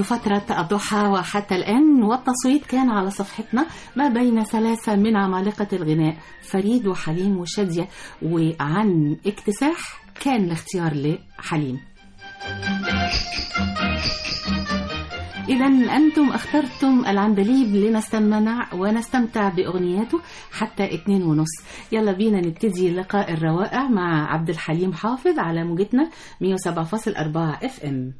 فترة الضحى وحتى الآن والتصويت كان على صفحتنا ما بين ثلاثة من عمالقة الغناء فريد وحليم وشادية وعن اكتساح كان الاختيار لحليم إذا أنتم اخترتم العندليب لنستمنع ونستمتع بأغنياته حتى اتنين ونص يلا بينا نبتدي لقاء الروائع مع عبد الحليم حافظ على موجتنا 107.4 اف ام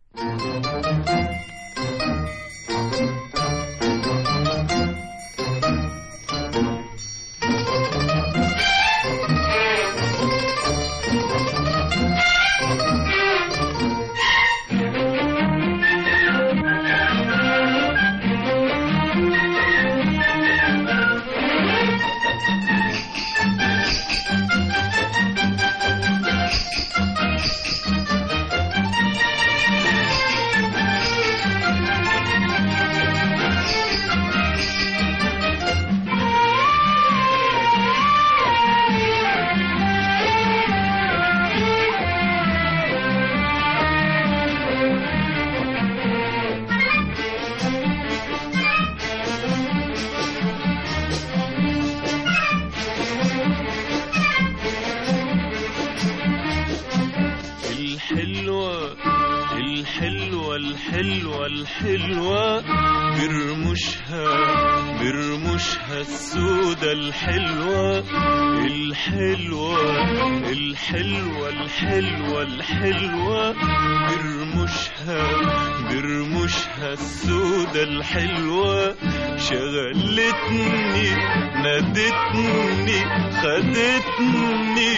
الحلوة الحلوة الحلوة الحلوة برمشها برمشها السودة الحلوة الحلوة الحلوة الحلوة الحلوة برمشها برمشها السودة الحلوة شغلتني نادتني خدتني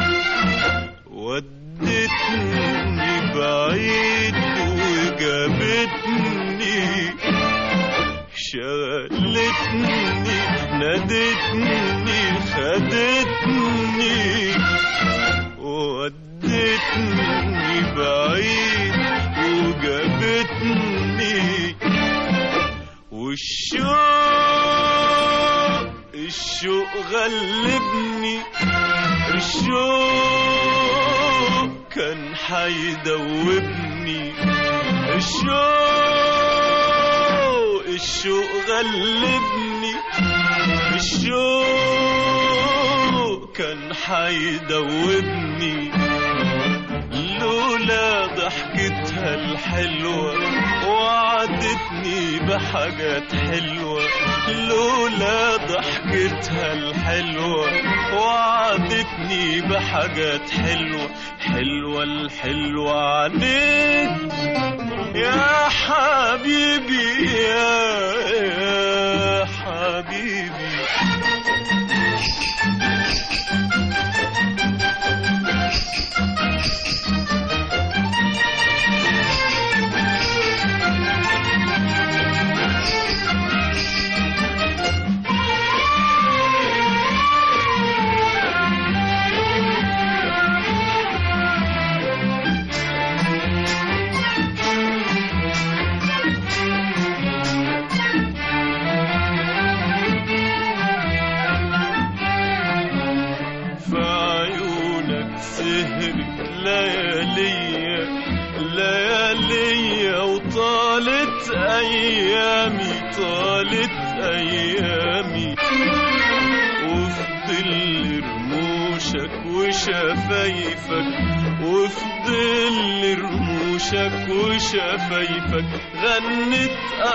ودتني بعيد وجابتني شغلتني نادتني خدتني ودتني بعيد وجابتني والشوق الشوق غلبني الشوق كان حيدوبني الشوق الشوق غلبني الشوق كان حيدوبني لولا ضحكتها الحلوة وعدتني بحاجات حلوة لولا ضحكتها الحلوة وعدتني بحاجات حلوة حلوة الحلوة عليك يا حبيبي يا, يا حبيبي في عيونك سهرت لياليا لياليا وطالت ايامي طالت ايامي وفي ظل رموشك وشفايفك وفي ظل رموشك وشفايفك غنت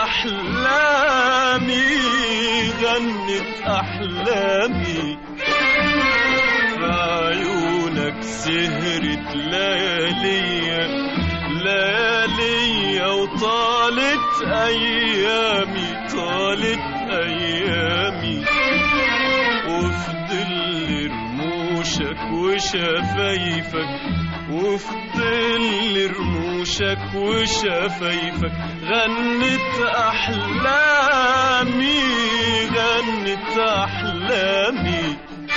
احلامي غنت احلامي في عيونك سهرت لياليا لياليا وطالت ايامي طالت ايامي وفي ظل رموشك وشفايفك وفي ظل رموشك وشفايفك غنت احلامي غنت احلامي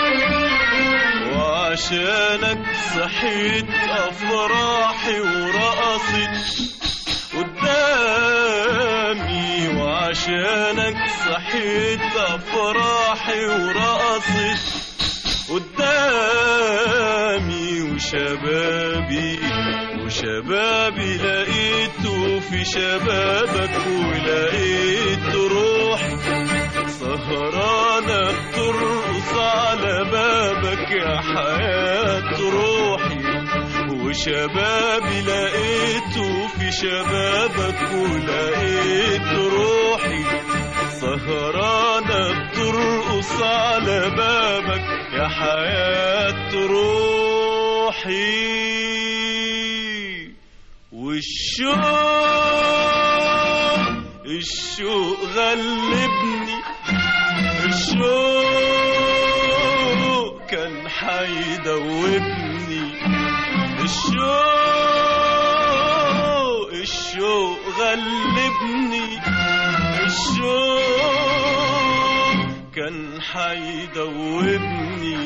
وعشانك صحيت افراحي ورقصت قدامي وعشانك صحيت افراحي ورقصت قدامي وشبابي وشبابي شبابي لقيته في شبابك ولقيت روحي سهرانة بترقص على بابك يا حياة روحي وشبابي لقيته في شبابك ولقيت روحي سهرانة بترقص على بابك يا حياة روحي والشوق الشوق غلبني الشوق كان حيدوبني الشوق الشوق غلبني الشوق كان حيدوبني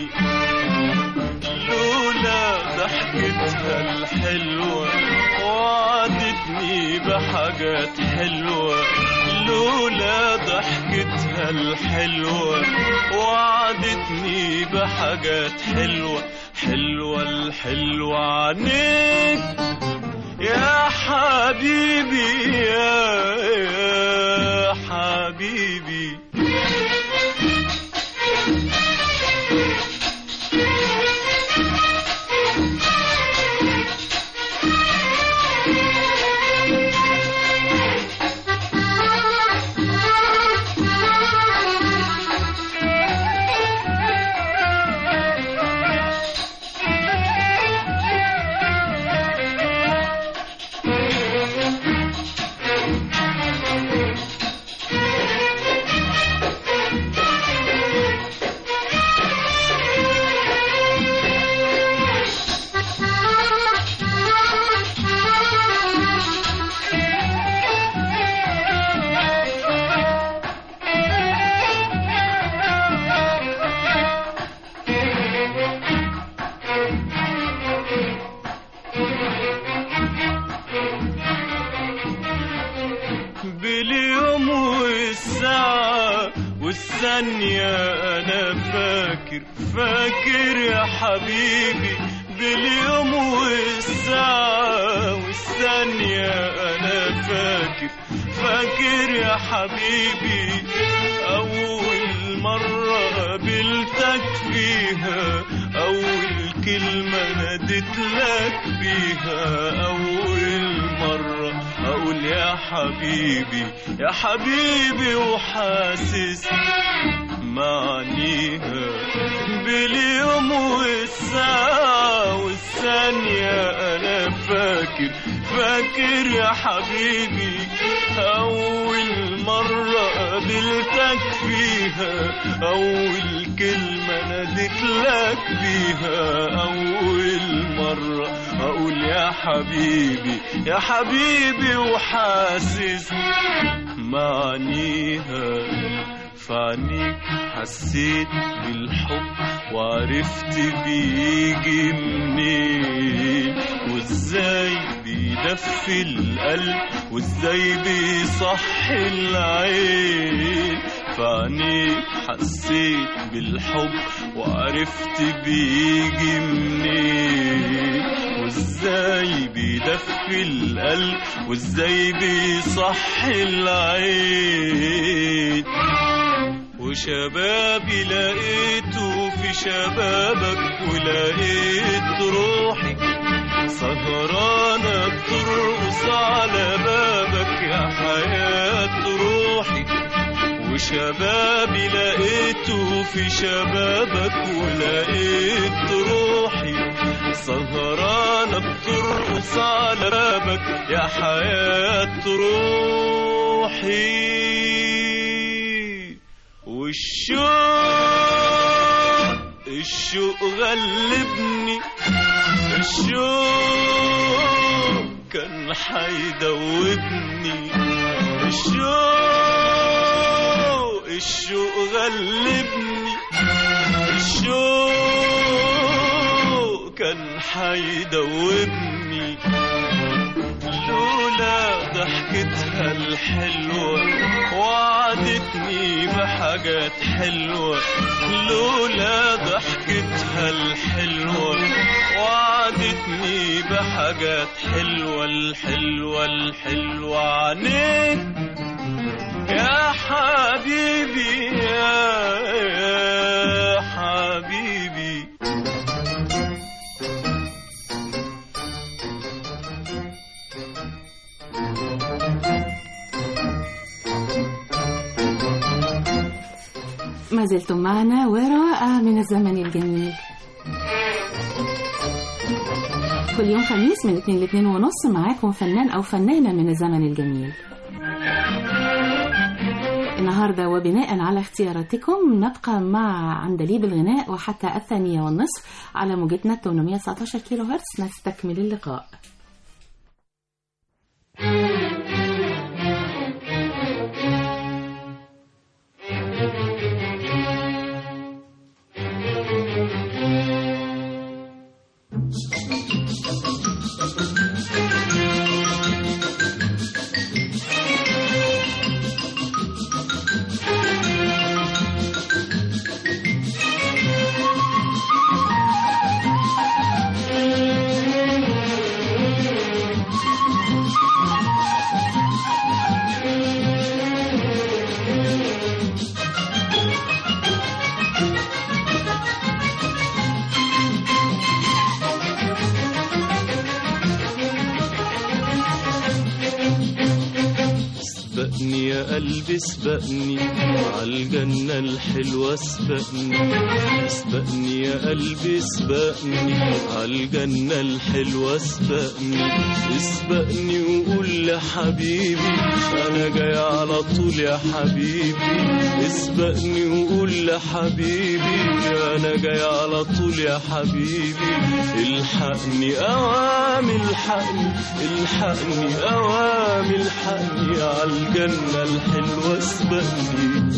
لولا ضحكتها الحلوة وعدتني بحاجات حلوة لولا ضحكتها الحلوة وعدتني بحاجات حلوة حلوة الحلوة عنيك يا حبيبي يا, يا حبيبي باليوم والساعة والثانية أنا فاكر فاكر يا حبيبي باليوم والساعة والثانية أنا فاكر فاكر يا حبيبي أول مرة قابلتك فيها أول كلمة ناديت لك بيها أول مرة أقول يا حبيبي يا حبيبي وحاسس معنيها باليوم والساعة والثانية أنا فاكر فاكر يا حبيبي أول مرة قابلتك فيها أول كلمة ناديت لك بيها أول مرة أقول يا حبيبي يا حبيبي وحاسس معنيها فعنيك حسيت بالحب وعرفت بيجي منين وازاي بيدفي القلب وازاي بيصحي العين فعنيك حسيت بالحب وعرفت بيجي منين وازاي بيدفي القلب وازاي بيصحي العين وشبابي لقيته في شبابك ولقيت روحي سهرانة بترقص على بابك يا حياة روحي وشبابي لقيته في شبابك ولقيت روحي سهرانة بترقص على بابك يا حياة روحي والشوق الشوق غلبني الشوق كان حيدوبني الشوق الشوق غلبني الشوق كان حيدوبني لولا ضحكتها الحلوة وعدتني بحاجات حلوة لولا ضحكتها الحلوة وعدتني وعدتني بحاجات حلوة الحلوة الحلوة عنيك يا حبيبي يا, يا حبيبي ما زلتم معنا وراء من الزمن الجميل كل يوم خميس من 2 ل 2 ونص معاكم فنان أو فنانة من الزمن الجميل النهاردة وبناء على اختياراتكم نبقى مع عندليب الغناء وحتى الثانية والنصف على موجتنا 819 كيلو هرتز نستكمل اللقاء سبقني يا قلبي سبقني عالجنة الحلوة سبقني سبقني يا قلبي سبقني عالجنة الحلوة سبقني اسبقني وقول لحبيبي انا جاي على طول يا حبيبي اسبقني وقول لحبيبي انا جاي على طول يا حبيبي الحقني اوامي الحقني الحقني اوامي الحقني عالجنة الحلوة اسبقني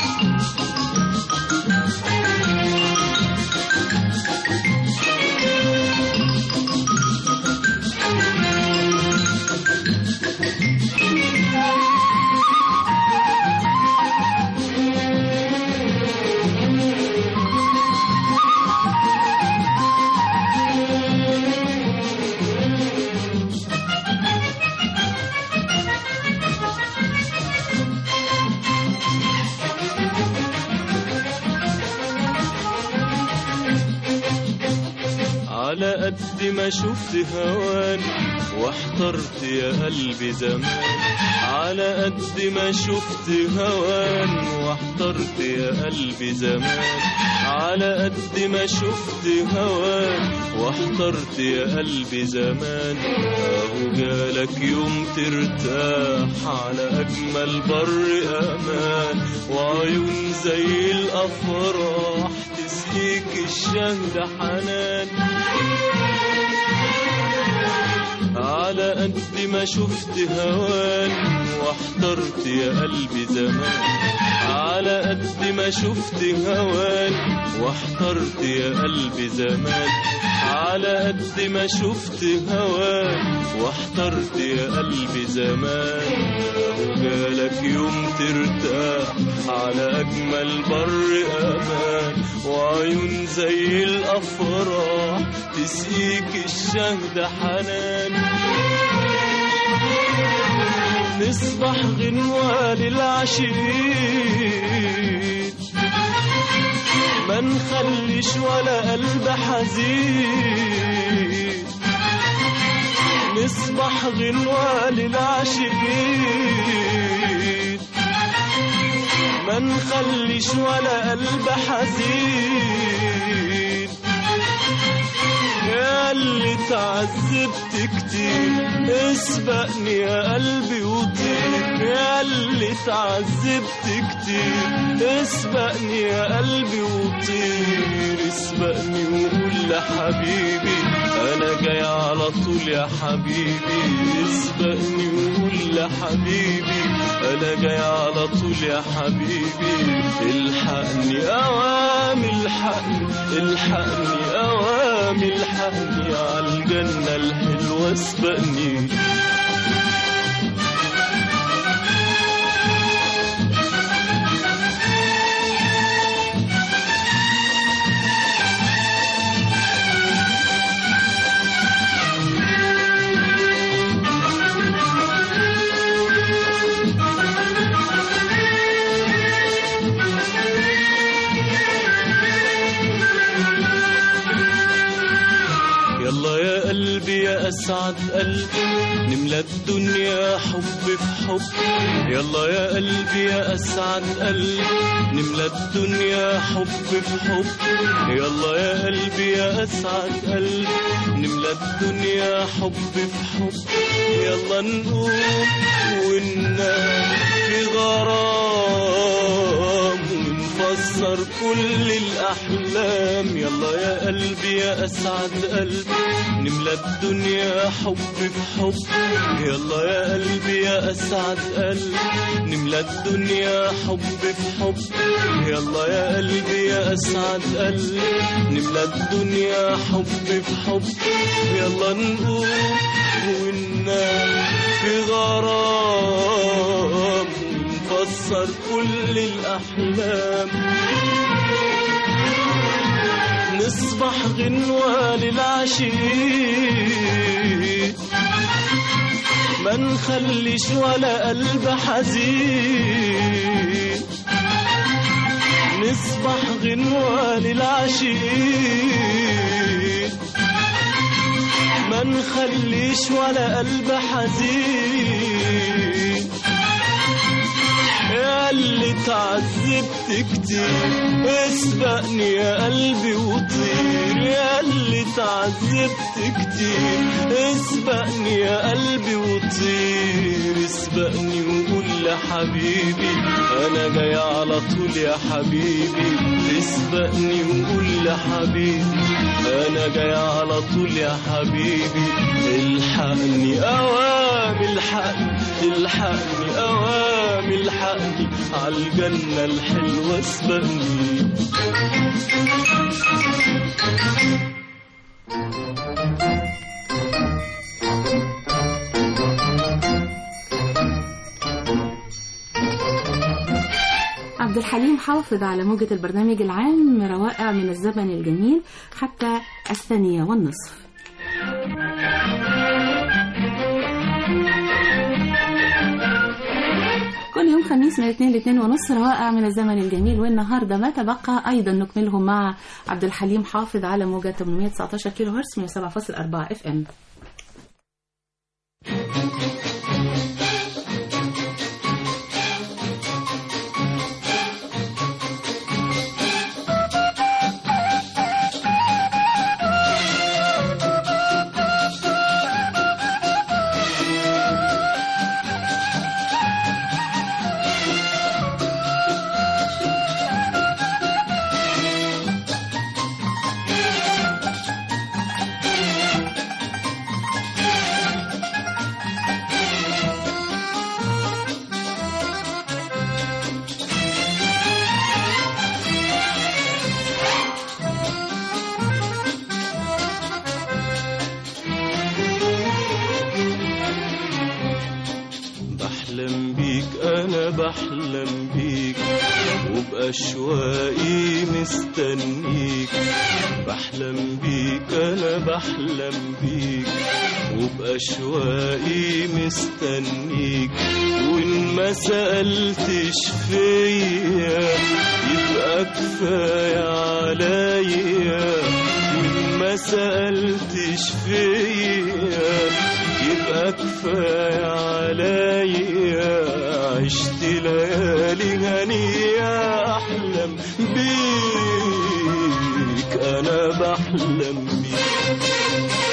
على قد ما شفت هوان واحترت يا قلبي زمان على قد ما شفت هوان واحترت يا قلبي زمان على قد ما شفت هوان واحترت يا قلبي زمان اهو جالك يوم ترتاح على اجمل بر امان وعيون زي الافراح تسقيك الشهد حنان على قد ما شفت هوان واحترت يا قلبي زمان على قد ما شفت هوان واحترت يا قلبي زمان على قد ما شفت هوان واحترت يا قلبي زمان وجالك يوم ترتاح على أجمل بر أمان وعيون زي الأفراح تسقيك الشهد حنان نصبح غنوة للعشيق ما نخليش ولا قلب حزين نصبح غنوة للعاشقين ما نخليش ولا قلب حزين يا اللي تعذبت كتير اسبقني يا قلبي وطير يا اللي تعذبت كتير اسبقني يا قلبي وطير اسبقني وقول لحبيبي انا جاي على طول يا حبيبي اسبقني وقول لحبيبي انا جاي على طول يا حبيبي الحقني اوامي الحقني الحقني اوامي الحقني عالجنة الحلوة اسبقني أسعد قلب نملى الدنيا حب في حب يلا يا قلبي يا أسعد قلب نملى الدنيا حب في حب يلا يا قلبي يا أسعد قلب نملى الدنيا حب في حب يلا نقوم وننام في غرام ونفسر كل الأحلام يلا يا قلبي يا أسعد قلب نملى الدنيا حب في حب يلا يا قلبي يا أسعد قلب نملى الدنيا حب في حب يلا يا قلبي يا أسعد قلب نملى الدنيا حب في حب يلا نقوم وننام في غرام ونفسر كل الأحلام نصبح غنوة للعشيق ما نخليش ولا قلب حزين نصبح غنوة للعشيق ما نخليش ولا قلب حزين يا اللي تعذبت كتير اسبقني يا قلبي وطير يا اللي تعذبت كتير اسبقني يا قلبي وطير اسبقني وقول لحبيبي انا جاي على طول يا حبيبي اسبقني وقول لحبيبي انا جاي على طول يا حبيبي الحقني اوام الحقني الحقني اوام الحقني عالجنة الحلوة اسبقني عبد الحليم حافظ على موجة البرنامج العام روائع من الزمن الجميل حتى الثانية والنصف كل يوم خميس من الاثنين لاثنين ونص روائع من الزمن الجميل والنهارده ما تبقى ايضا نكملهم مع عبد الحليم حافظ على موجة 819 كيلو هرتز 107.4 اف ام بحلم بيك انا بحلم بيك وبأشواقي مستنيك بحلم بيك انا بحلم بيك وبأشواقي مستنيك وان ما سألتش فيا يبقى كفاية عليا وان ما سألتش فيا يبقى كفاية عليا عشت ليالي هنية أحلم بيك أنا بحلم بيك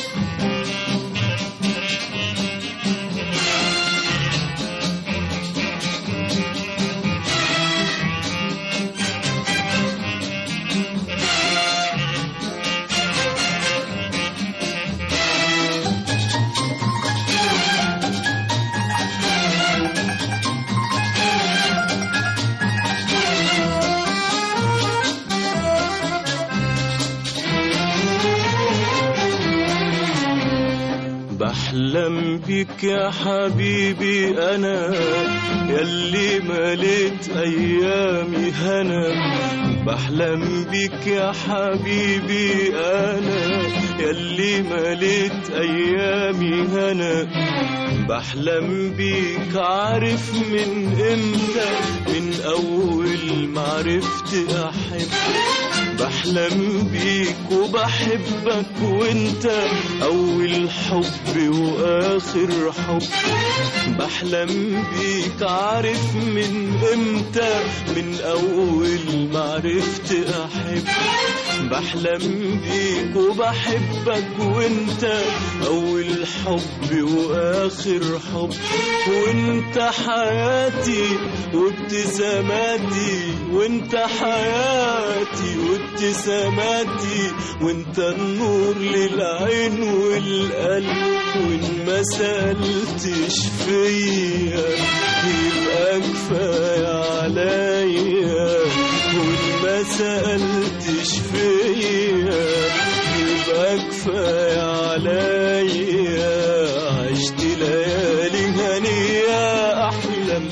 بحلم بيك يا حبيبي أنا يلي مليت أيامي هنا بحلم بيك يا حبيبي أنا يلي مليت أيامي هنا بحلم بيك عارف من امتى من أول ما عرفت أحب بحلم بيك وبحبك وانت اول حب واخر حب بحلم بيك عارف من امتى من اول ما عرفت احب بحلم بيك وبحبك وانت اول حب واخر حب وانت حياتي وابتساماتي وانت حياتي وابتساماتي وانت النور للعين والقلب وان ما سألتش فيا يبقى كفاية عليا وان ما سألتش فيا يبقى كفاية عليا عشت ليالي هنية أحلم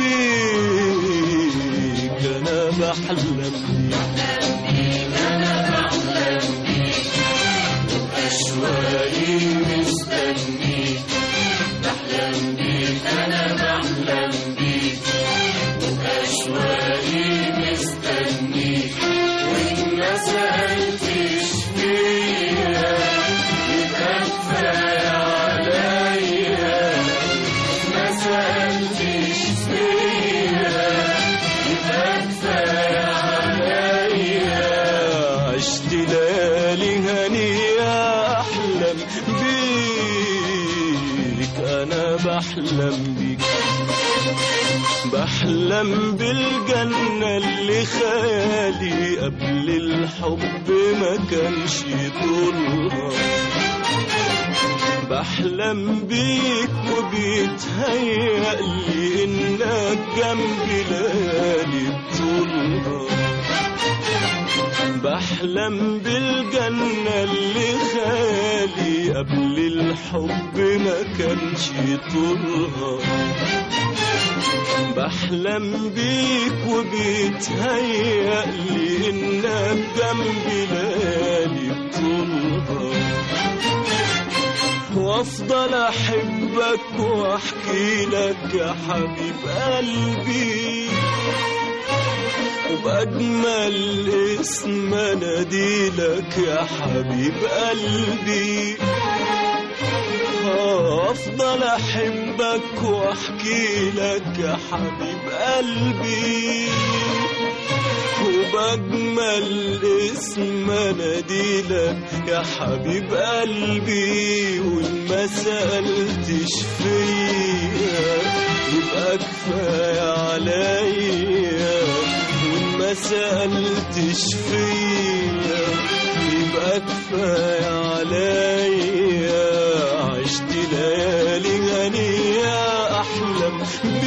بيك أنا بحلم بيك أشواقي مستنيك بحلم بيك أنا بحلم بيك أشواقي مستنيك وإن ما سألتش فيا يبقى كفاية عليا ما سألتش فيا يبقى كفاية عليا عشت ليالي هنية أحلم بيك أنا بحلم بيك بحلم بالجنة اللي خيالي قبل الحب ما كانش طولها بحلم بيك وبيتهيألي إنك جنبي ليالي طولها بحلم بالجنة اللي خالي قبل الحب ما كانش طولها بحلم بيك وبيتهيألي إنك جنبي ليالي طولها وافضل احبك واحكي لك يا حبيب قلبي وبأجمل اسم اناديلك يا حبيب قلبي افضل احبك واحكي لك يا حبيب قلبي وبأجمل اسم اناديلك يا حبيب قلبي وان ما سألتش فيا يبقى كفاية عليا وان ما سألتش فيا يبقى كفاية عليا عشت ليالي غنية أحلم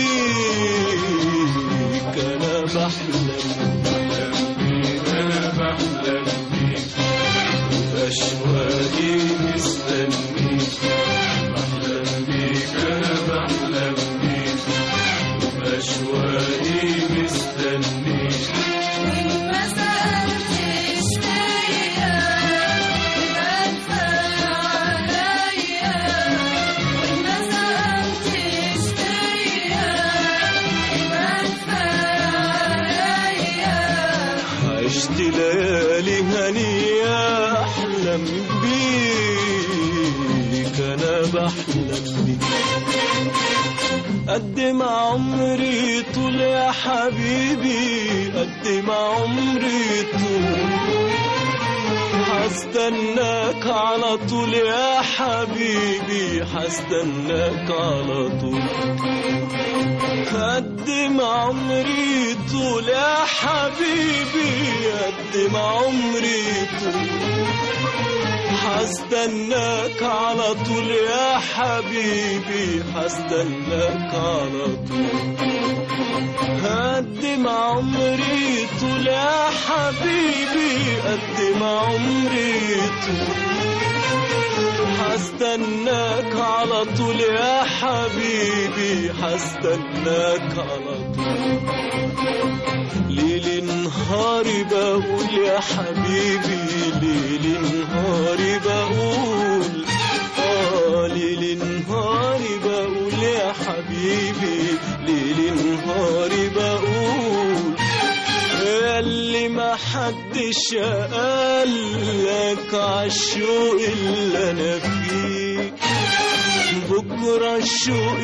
بيك أنا بحلم بيك أنا بحلم بيك أشواقي مستنيك بحلم بيك أنا بحلم بيك أشواقي مستنيك ما سألتش فيا يبقى كفاية عليا ما سألتش فيا يبقى كفاية عليا عشت ليالي هنية أحلم بيك أنا بحلم بيك قد ما عمري طول يا حبيبي قد ما عمري طول هستناك على طول يا حبيبي هستناك على طول قد ما عمري طول يا حبيبي قد ما عمري طول هستناك على طول يا حبيبي هستناك على طول قد ما عمري طول يا حبيبي قد ما عمري طول هستناك على طول يا حبيبي هستناك على طول ليل نهاري بقول يا حبيبي ليل نهاري بقول آه ليل نهاري بقول يا حبيبي ليل نهاري بقول اللي ما محدش قالك عالشوق اللي انا فيه بكرة الشوق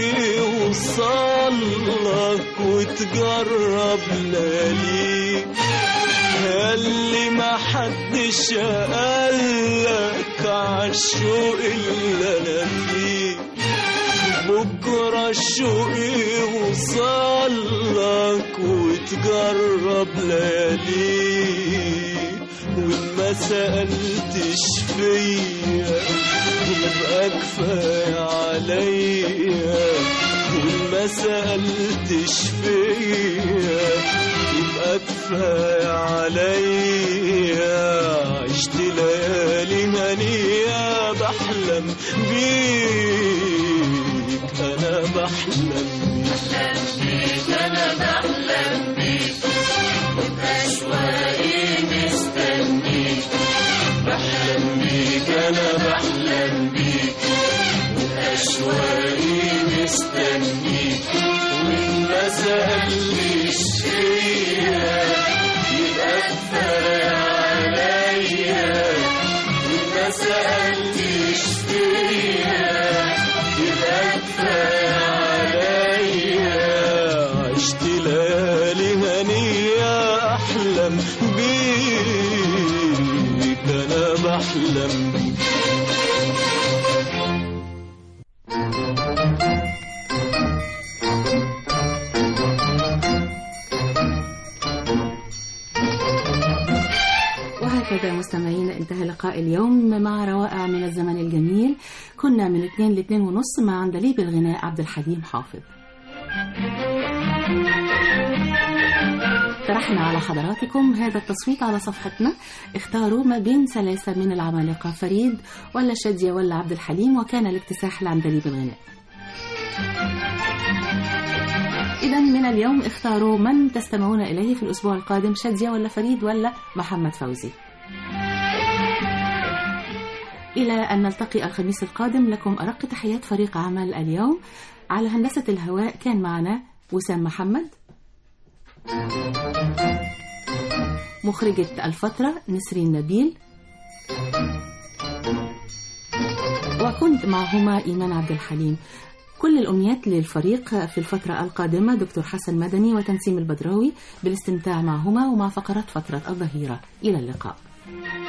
يوصلك وتجرب لياليك اللي ما حدش قالك عالشوق اللي انا فيه بكرة الشوق يوصلك وتجرب لياليك وإن ما سألتش فيا يبقى كفاية عليا وإن ما سألتش فيا يبقى كفاية عليا عشت ليالي هنية بحلم بيك أنا بحلم بيك أنا بحلم بيك بأشواقي مستنيك بحلم بيك أنا بحلم بيك بأشواقي مستنيك وإن ما سألتش فيا يبقى كفاية عليا وإن ما سألتش فيا يبقى كفاية عليا عشت ليالي هنية أحلم بيك أنا بحلم بيك وهكذا مستمعينا انتهى لقاء اليوم مع روائع من الزمن الجميل كنا من اثنين لاثنين ونص مع عندليب الغناء عبد الحليم حافظ طرحنا على حضراتكم هذا التصويت على صفحتنا اختاروا ما بين ثلاثة من العمالقة فريد ولا شادية ولا عبد الحليم وكان الاكتساح لعندليب الغناء إذا من اليوم اختاروا من تستمعون إليه في الأسبوع القادم شادية ولا فريد ولا محمد فوزي إلى أن نلتقي الخميس القادم لكم أرق تحيات فريق عمل اليوم على هندسة الهواء كان معنا وسام محمد مخرجة الفترة نسرين نبيل وكنت معهما إيمان عبد الحليم كل الأمنيات للفريق في الفترة القادمة دكتور حسن مدني وتنسيم البدراوي بالاستمتاع معهما ومع فقرات فترة الظهيرة إلى اللقاء